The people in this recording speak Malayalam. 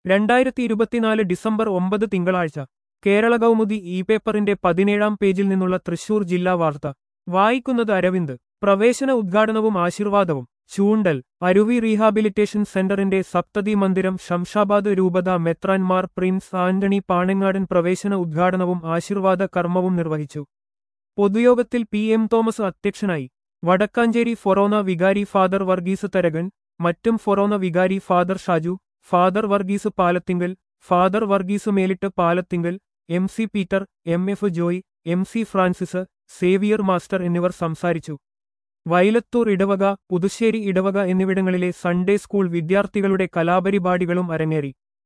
രണ്ടായിരത്തി ഇരുപത്തിനാല് ഡിസംബർ ഒമ്പത് തിങ്കളാഴ്ച കേരള കൗമുദി ഇ പേപ്പറിന്റെ പതിനേഴാം പേജിൽ നിന്നുള്ള തൃശൂർ ജില്ലാ വാർത്ത വായിക്കുന്നത് അരവിന്ദ് പ്രവേശന ഉദ്ഘാടനവും ആശീർവാദവും ചൂണ്ടൽ അരുവി റീഹാബിലിറ്റേഷൻ സെന്ററിന്റെ സപ്തതി മന്ദിരം ശംഷാബാദ് രൂപത മെത്രാൻമാർ പ്രിൻസ് ആന്റണി പാണങ്ങാടൻ പ്രവേശന ഉദ്ഘാടനവും ആശീർവാദ കർമ്മവും നിർവഹിച്ചു പൊതുയോഗത്തിൽ പി എം തോമസ് അധ്യക്ഷനായി വടക്കാഞ്ചേരി ഫൊറോന വികാരി ഫാദർ വർഗീസ് തരകൻ മറ്റും ഫൊറോന വികാരി father Shaju father Varghese Palathingal father Varghese Melittu Palathingal M C Peter M F Joy M C Francis Xavier master എന്നിവർ സംസാരിച്ചു വയലത്തൂർ ഇടവക പുതുശ്ശേരി ഇടവക എന്നിവിടങ്ങളിലെ സൺഡേ സ്കൂൾ വിദ്യാർത്ഥികളുടെ കലാപരിപാടികളും അരങ്ങേറി